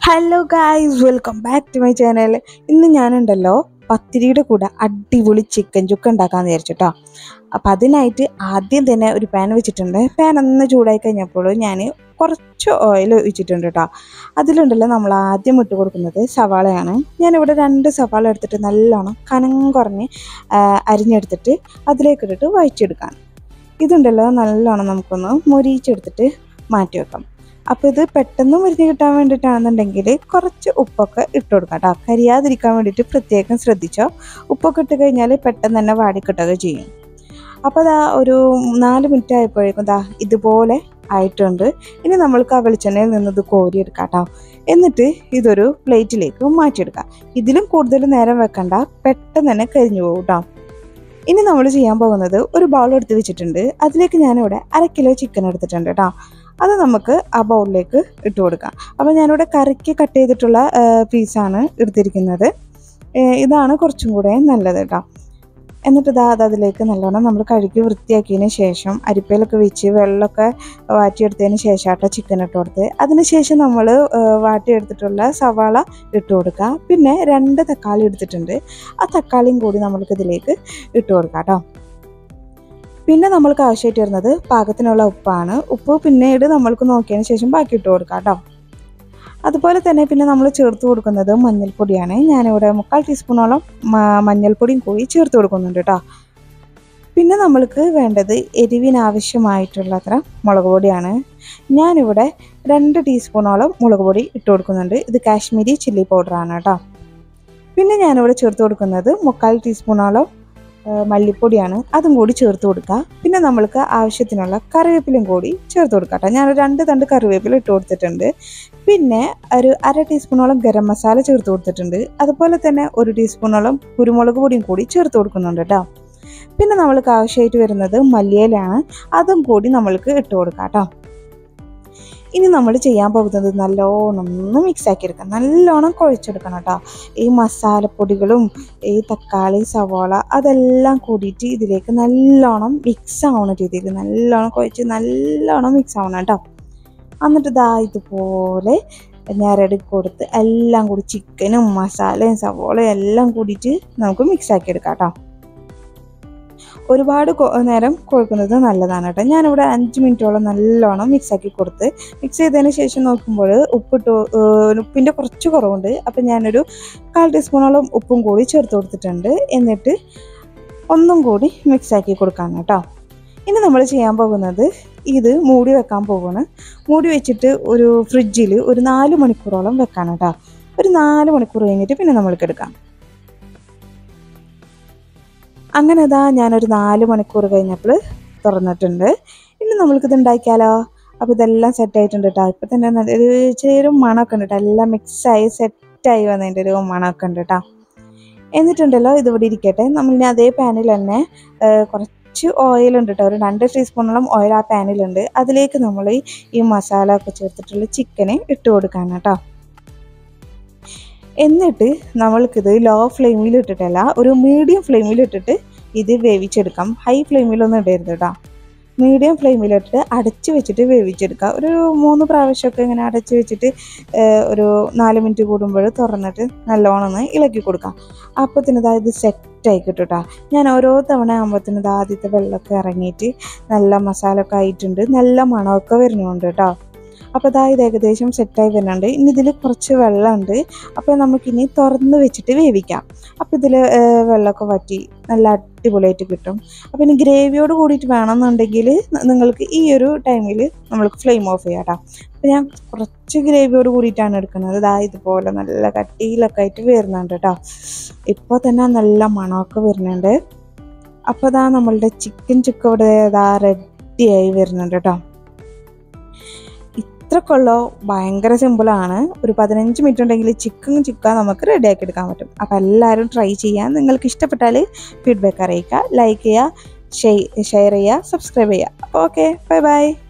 hello guys welcome back to my channel ഇന്ന് ഞാനുണ്ടല്ലോ പത്തിരിയുടെ കൂടെ അടിപൊളി ചിക്കൻ ചുക്ക ഉണ്ടാക്കാമെന്ന് വിചാരിച്ചിട്ടോ അപ്പം അതിനായിട്ട് ആദ്യം തന്നെ ഒരു പാൻ വെച്ചിട്ടുണ്ട് പാൻ ഒന്ന് ചൂടായി കഴിഞ്ഞപ്പോൾ ഞാൻ കുറച്ച് ഓയിൽ ഒഴിച്ചിട്ടുണ്ട് കേട്ടോ അതിലുണ്ടല്ലോ നമ്മൾ ആദ്യം ഇട്ട് കൊടുക്കുന്നത് സവാളയാണ് ഞാനിവിടെ രണ്ട് സവാള എടുത്തിട്ട് നല്ലോണം കനം കുറഞ്ഞ് ആ, അരിഞ്ഞെടുത്തിട്ട് അതിലേക്ക് ഇട്ടിട്ട് വഴിച്ചെടുക്കാം ഇതുണ്ടല്ലോ നല്ലോണം നമുക്കൊന്ന് മൊരിയിച്ചെടുത്തിട്ട് മാറ്റി വെക്കാം അപ്പോൾ ഇത് പെട്ടെന്ന് മുരിഞ്ഞ് കിട്ടാൻ വേണ്ടിയിട്ടാണെന്നുണ്ടെങ്കിൽ കുറച്ച് ഉപ്പൊക്കെ ഇട്ട് കൊടുക്കാം കേട്ടോ കരിയാതിരിക്കാൻ വേണ്ടിയിട്ട് പ്രത്യേകം ശ്രദ്ധിച്ചോ ഉപ്പൊക്കെ ഇട്ട് കഴിഞ്ഞാൽ പെട്ടെന്ന് തന്നെ വാടിക്കിട്ടുക ചെയ്യും അപ്പോൾ അതാ ഒരു നാല് മിനിറ്റ് ആയപ്പോഴേക്കും ദാ ഇതുപോലെ ആയിട്ടുണ്ട് ഇനി നമ്മൾക്ക് ആ വെളിച്ചെണ്ണയിൽ നിന്ന് ഇത് കോരിയെടുക്കാം കേട്ടോ എന്നിട്ട് ഇതൊരു പ്ലേറ്റിലേക്ക് മാറ്റിയെടുക്കാം ഇതിലും കൂടുതൽ നേരം വെക്കണ്ട പെട്ടെന്ന് തന്നെ കരിഞ്ഞു പോകും കേട്ടോ ഇനി നമ്മൾ ചെയ്യാൻ പോകുന്നത് ഒരു ബൗൾ എടുത്ത് വെച്ചിട്ടുണ്ട് അതിലേക്ക് ഞാനിവിടെ അര കിലോ ചിക്കൻ എടുത്തിട്ടുണ്ട് കേട്ടോ അത് നമുക്ക് ആ ബൗളിലേക്ക് ഇട്ട് കൊടുക്കാം അപ്പോൾ ഞാനിവിടെ കറിക്ക് കട്ട് ചെയ്തിട്ടുള്ള പീസാണ് എടുത്തിരിക്കുന്നത് ഏ, ഇതാണ് കുറച്ചും കൂടെ നല്ലത് കേട്ടോ എന്നിട്ട് ഇതാ അത് അതിലേക്ക് നല്ലോണം നമ്മൾ കഴുകി വൃത്തിയാക്കിയതിന് ശേഷം അരിപ്പയിലൊക്കെ വെച്ച് വെള്ളമൊക്കെ വാറ്റിയെടുത്തതിന് ശേഷം ആട്ടോ ചിക്കൻ ഇട്ട് കൊടുത്ത് അതിന് ശേഷം നമ്മൾ വാട്ടിയെടുത്തിട്ടുള്ള സവാള ഇട്ട് കൊടുക്കുക പിന്നെ രണ്ട് തക്കാളി എടുത്തിട്ടുണ്ട് ആ തക്കാളിയും കൂടി നമ്മൾക്ക് ഇതിലേക്ക് ഇട്ട് കൊടുക്കാം കേട്ടോ പിന്നെ നമ്മൾക്ക് ആവശ്യമായിട്ട് വരുന്നത് പാകത്തിനുള്ള ഉപ്പാണ് ഉപ്പ് പിന്നീട് നമ്മൾക്ക് നോക്കിയതിന് ശേഷം ബാക്കി ഇട്ട് കൊടുക്കാം കേട്ടോ അതുപോലെ തന്നെ പിന്നെ നമ്മൾ ചേർത്ത് കൊടുക്കുന്നത് മഞ്ഞൾപ്പൊടിയാണ് ഞാനിവിടെ മുക്കാൽ ടീസ്പൂണോളം മ- മഞ്ഞൾപ്പൊടിയും കൂടി ചേർത്ത് കൊടുക്കുന്നുണ്ട് കേട്ടോ പിന്നെ നമ്മൾക്ക് വേണ്ടത് എരിവിനാവശ്യമായിട്ടുള്ള അത്ര മുളക് പൊടിയാണ് ഞാനിവിടെ രണ്ട് ടീസ്പൂണോളം മുളക് പൊടി ഇട്ട് കൊടുക്കുന്നുണ്ട് ഇത് കാശ്മീരി ചില്ലി പൗഡറാണ് കേട്ടോ പിന്നെ ഞാനിവിടെ ചേർത്ത് കൊടുക്കുന്നത് മുക്കാൽ ടീസ്പൂണോളം ആ, മല്ലിപ്പൊടിയാണ് അതും കൂടി ചേർത്ത് കൊടുക്കുക പിന്നെ നമ്മൾക്ക് ആവശ്യത്തിനുള്ള കറിവേപ്പിലയും കൂടി ചേർത്ത് കൊടുക്കാം കേട്ടോ ഞാൻ രണ്ട് തണ്ട് കറിവേപ്പില ഇട്ട് കൊടുത്തിട്ടുണ്ട് പിന്നെ ഒരു അര ടീസ്പൂണോളം ഗരം മസാല ചേർത്ത് കൊടുത്തിട്ടുണ്ട് അതുപോലെ തന്നെ ഒരു ടീസ്പൂണോളം കുരുമുളക് പൊടിയും കൂടി ചേർത്ത് കൊടുക്കുന്നുണ്ട് കേട്ടോ പിന്നെ നമ്മൾക്ക് ആവശ്യമായിട്ട് വരുന്നത് മല്ലിയിലാണ് അതും കൂടി നമ്മൾക്ക് ഇട്ട് കൊടുക്കാം കേട്ടോ ഇനി നമ്മൾ ചെയ്യാൻ പോകുന്നത് നല്ലോണം ഒന്ന് മിക്സ് ആക്കി എടുക്കാം നല്ലോണം കുഴച്ചെടുക്കണം കേട്ടോ ഈ മസാലപ്പൊടികളും ഈ തക്കാളി സവാള അതെല്ലാം കൂടിയിട്ട് ഇതിലേക്ക് നല്ലോണം മിക്സ് ആവുന്ന രീതിയിൽ നല്ലോണം കുഴച്ച് നല്ലോണം മിക്സ് ആവണം കേട്ടോ എന്നിട്ട് ഇതാ ഇതുപോലെ ഞരടി കൊടുത്ത് എല്ലാം കൂടി ചിക്കനും മസാലയും സവോളയും എല്ലാം കൂടിയിട്ട് നമുക്ക് മിക്സ് ആക്കി എടുക്കാം കേട്ടോ ഒരുപാട് കൊ- നേരം കുഴക്കുന്നത് നല്ലതാണ് കേട്ടോ ഞാനിവിടെ അഞ്ച് മിനിറ്റോളം നല്ലോണം മിക്സ് ആക്കി കൊടുത്ത് മിക്സ് ചെയ്തതിന് ശേഷം നോക്കുമ്പോൾ ഉപ്പിട്ട് ഏഹ് ഉപ്പിൻ്റെ കുറച്ച് കുറവുണ്ട് അപ്പം ഞാനൊരു കാൽ ടീസ്പൂണോളം ഉപ്പും കൂടി ചേർത്ത് കൊടുത്തിട്ടുണ്ട് എന്നിട്ട് ഒന്നും കൂടി മിക്സ് ആക്കി കൊടുക്കാം കേട്ടോ ഇനി നമ്മൾ ചെയ്യാൻ പോകുന്നത് ഇത് മൂടി വെക്കാൻ പോവാണ് മൂടി വെച്ചിട്ട് ഒരു ഫ്രിഡ്ജിൽ ഒരു നാല് മണിക്കൂറോളം വെക്കാൻ കേട്ടോ ഒരു നാല് മണിക്കൂർ കഴിഞ്ഞിട്ട് പിന്നെ നമ്മൾക്ക് എടുക്കാം അങ്ങനെ ഇതാ ഞാനൊരു നാല് മണിക്കൂർ കഴിഞ്ഞപ്പോൾ തുറന്നിട്ടുണ്ട് ഇനി നമ്മൾക്കിത് ഉണ്ടാക്കിയാലോ അപ്പോൾ ഇതെല്ലാം സെറ്റ് ആയിട്ടുണ്ട് കേട്ടോ ഇപ്പം തന്നെ നല്ല ഒരു ചെറിയൊരു മണമൊക്കെ ഉണ്ട് കേട്ടോ എല്ലാം മിക്സായി സെറ്റായി വന്നതിൻ്റെ ഒരു മണമൊക്കെ ഉണ്ട് കേട്ടോ എന്നിട്ടുണ്ടല്ലോ ഇതിവിടെ ഇരിക്കട്ടെ നമ്മൾ ഇനി അതേ പാനിൽ തന്നെ ആ, കുറച്ച് ഓയിൽ ഉണ്ട് കേട്ടോ ഒരു രണ്ട് ടീസ്പൂണോളം ഓയിൽ ആ പാനിലുണ്ട് അതിലേക്ക് നമ്മൾ ഈ മസാല ഒക്കെ ചേർത്തിട്ടുള്ള ചിക്കന് ഇട്ട് കൊടുക്കാണ് കേട്ടോ എന്നിട്ട് നമ്മൾക്കിത് ലോ ഫ്ലെയിമിൽ ഇട്ടിട്ടല്ല ഒരു മീഡിയം ഫ്ലെയിമിൽ ഇട്ടിട്ട് ഇത് വേവിച്ചെടുക്കാം ഹൈ ഫ്ലെയിമിലൊന്നും ഇടരുത് കേട്ടോ മീഡിയം ഫ്ലെയിമിലിട്ട് അടച്ച് വെച്ചിട്ട് വേവിച്ചെടുക്കുക ഒരു മൂന്ന് പ്രാവശ്യമൊക്കെ ഇങ്ങനെ അടച്ച് വെച്ചിട്ട് ഏഹ്, ഒരു നാല് മിനിറ്റ് കൂടുമ്പോൾ തുറന്നിട്ട് നല്ലോണം ഒന്ന് ഇളക്കി കൊടുക്കാം അപ്പത്തിന് ഇതാ ഇത് സെറ്റായി കിട്ടും കേട്ടോ ഞാൻ ഓരോ തവണ ആകുമ്പോഴത്തേനും ഇത് ആദ്യത്തെ വെള്ളമൊക്കെ ഇറങ്ങിയിട്ട് നല്ല മസാല ഒക്കെ ആയിട്ടുണ്ട് നല്ല മണമൊക്കെ വരുന്നുണ്ട് കേട്ടോ അപ്പോൾ ഇതാ ഇത് ഏകദേശം സെറ്റായി വരുന്നുണ്ട് ഇനി ഇതിൽ കുറച്ച് വെള്ളമുണ്ട് അപ്പോൾ നമുക്കിനി തുറന്ന് വെച്ചിട്ട് വേവിക്കാം അപ്പോൾ ഇതിൽ വെള്ളമൊക്കെ വറ്റി നല്ല അടിപൊളിയായിട്ട് കിട്ടും അപ്പോൾ ഇനി ഗ്രേവിയോട് കൂടിയിട്ട് വേണമെന്നുണ്ടെങ്കിൽ നിങ്ങൾക്ക് ഈ ഒരു ടൈമിൽ നമ്മൾക്ക് ഫ്ലെയിം ഓഫ് ചെയ്യാം കേട്ടോ അപ്പോൾ ഞാൻ കുറച്ച് ഗ്രേവിയോട് കൂടിയിട്ടാണ് എടുക്കുന്നത് ഇതാ ഇതുപോലെ നല്ല കട്ടിയിലൊക്കെ ആയിട്ട് വരുന്നുണ്ട് കേട്ടോ ഇപ്പോൾ തന്നെ നല്ല മണമൊക്കെ വരുന്നുണ്ട് അപ്പോൾ ഇതാ നമ്മളുടെ ചിക്കൻ ചുക്ക ഇവിടെ ഇതാ റെഡിയായി വരുന്നുണ്ട് കേട്ടോ ഇത്രക്കുള്ളോ ഭയങ്കര സിമ്പിളാണ് ഒരു പതിനഞ്ച് മിനിറ്റ് ഉണ്ടെങ്കിൽ ചിക്കൻ ചുക്ക നമുക്ക് റെഡിയാക്കി എടുക്കാൻ പറ്റും അപ്പോൾ എല്ലാവരും ട്രൈ ചെയ്യാൻ നിങ്ങൾക്ക് ഇഷ്ടപ്പെട്ടാൽ ഫീഡ്ബാക്ക് അറിയിക്കുക ലൈക്ക് ചെയ്യുക ഷെയർ ചെയ്യുക സബ്സ്ക്രൈബ് ചെയ്യുക അപ്പോൾ ഓക്കെ ബൈ ബൈ